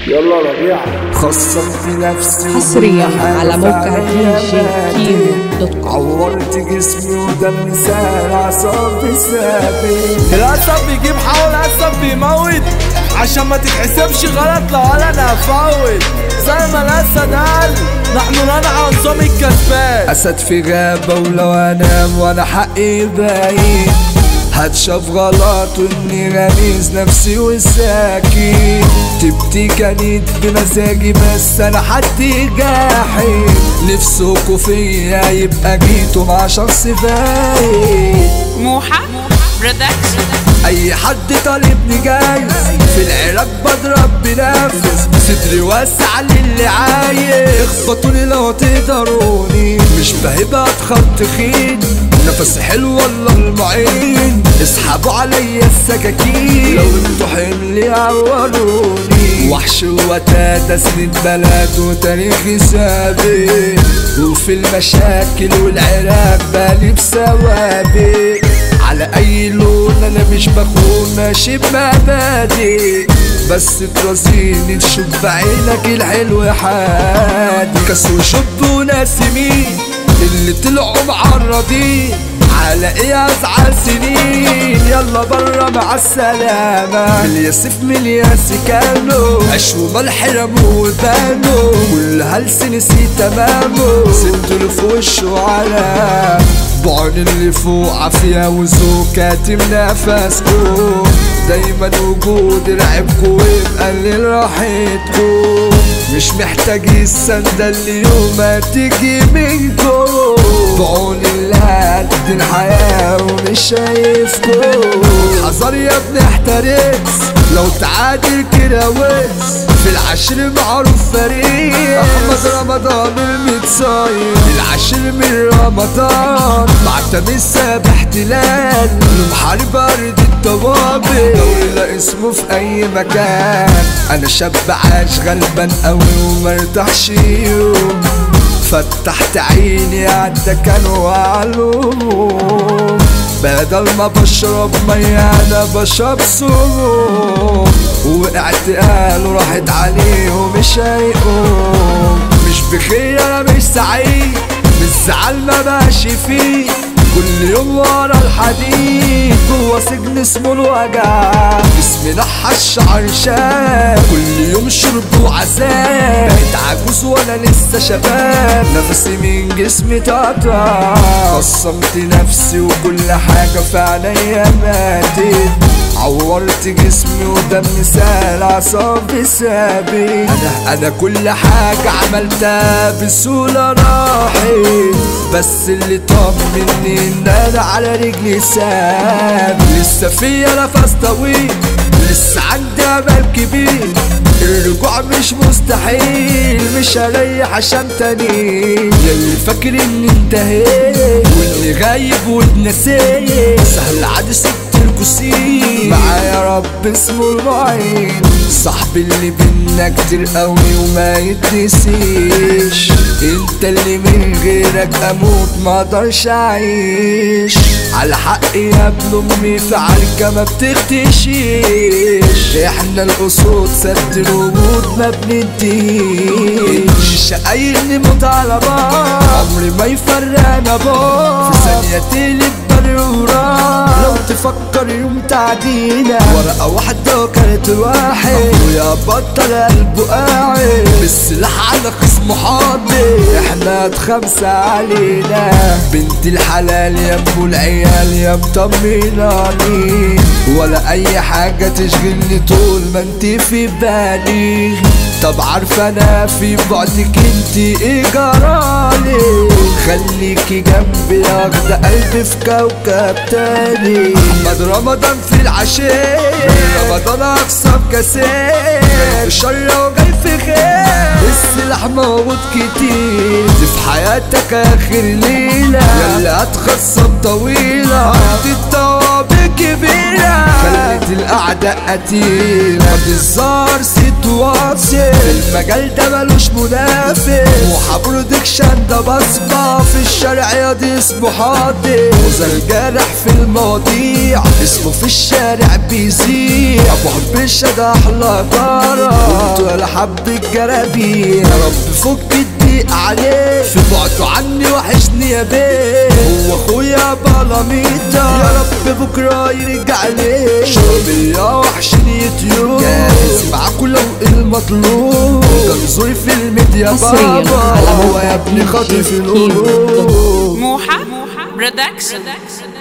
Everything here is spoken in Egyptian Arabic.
يلا ربيع خصمت نفسي حصريا وكل على حاجة موقع فعليا دي جي ماتت. كيمو دوت كوم عورت جسمي ودم سال عصابي ثابت الاسد بيجيب حول اسد بيموت عشان ما تتحسبش غلط لو قال انا هفوت زي ما الاسد قال نحن ننعى نظام الكسبان اسد في غابة ولو انام وانا حقي باين هتشاف غلط واني غميز نفسي وساكن تبتي كانت بمزاجي بس انا حد جاحد نفسكوا فيا يبقى جيتوا مع شخص باين موحة برودكشن اي حد طالبني جايز في العراق بضرب بنفس صدري واسع للي عايز اخبطوني لو تقدروني مش بهبة اتخط تخين نفس حلو والله المعين اسحبوا عليا السكاكين لو انتوا حمل عوروني وحش وتاتا سند بلد وتاريخي سابق وفي المشاكل والعراق بالي بسوابق على اي لون انا مش بخون ماشي بمبادئ بس ترازيني تشوف بعينك الحلو حادي كاس وشب وناس مين اللي طلعوا معرضين على ايه ازعل سنين يلا برا مع السلامة الياسف من الياس كانوا عشوا ملح رموا وبانوا كل هلس نسي تمامه سندوا في وشه على بعن اللي فوق عافية وذوق كاتم نفسكم دايما وجود رعبكم ويقلل راحتكم مش محتاج السندة اليوم هتيجي منكم بعون الله قد الحياة ومش شايفكم حذر يا ابني احترس لو تعادل كده وز في العشر معروف فريق احمد رمضان المتصاير العشر من رمضان معتمد ساب احتلال المحارب ارض الطوابق دوري لا اسمه في اي مكان انا شاب عاش غلبان قوي ومرتاحش يوم فتحت عيني عالدكان وعالهموم بدل ما بشرب مية انا بشرب سموم وقعت قال وراحت عليه ومش هيقوم مش بخير انا مش سعيد بالزعل ما ماشي فيه كل يوم ورا الحديد جوا سجن اسمه الوجع جسمي نحى الشعر شاب كل يوم شرب وعذاب بقيت عجوز وانا لسه شباب نفسي من جسمي تقطع قسمت نفسي وكل حاجة في عينيا ماتت عورت جسمي ودمي سال عصابي ثابت انا انا كل حاجة عملتها بسهولة راحت بس اللي طمني ان انا على رجلي ساب لسه فيا نفس طويل لسه عندي امل كبير الرجوع مش مستحيل مش هريح عشان تاني ياللي فاكر اني انتهيت واني غايب واتنسيت سهل عادي ست الكسين معايا رب اسمه المعين صاحبي اللي بينا كتير قوي وما يتنسيش انت اللي من غيرك اموت ما اقدرش اعيش على حق يا ابن امي في عركه ما بتختشيش احنا الاسود سد الوجود ما بنديش شقايق نموت على بعض عمري ما يفرقنا بعض في ثانيه تقلب ضرورة لو تفكر يوم تعدينا ورقة واحدة وكانت واحد ويا بطل قلبه قاعد بالسلاح على خصمه حاضر احنا خمسة علينا بنت الحلال يا ابو العيال يا مطمناني ولا اي حاجة تشغلني طول ما انت في بالي طب عارفة انا في بعدك انت ايه جرالي خليكي جنبي واخدة قلبي في كوكب تاني احمد رمضان في العشاء رمضان اقصى بكاسات الشر وجاي في خير السلاح موجود كتير دي في حياتك اخر ليلة يلا هتخصب طويلة عندي الطوابق كبيرة خلت الاعداء قتيلة ما تظهر ست واصل المجال ده ملوش منافس موحى برودكشن ده بصمة في الشارع يا دي اسمه حاطط وزي الجارح في المواضيع اسمه في الشارع بيزيع ابو حبيشة ده احلى جارة وانتوا يا حب الجرابيع يا رب فك الضيق عليه في بعده عني وحشني يا بيه هو اخويا بلاميتا يا رب بكره يرجع ليه شربي يا وحشني يوتيوب جاهز معاكوا لو المطلوب جنزوري في الميديا حصرياً بابا على هو يا ابني خاطف موقع القلوب موحة برودكشن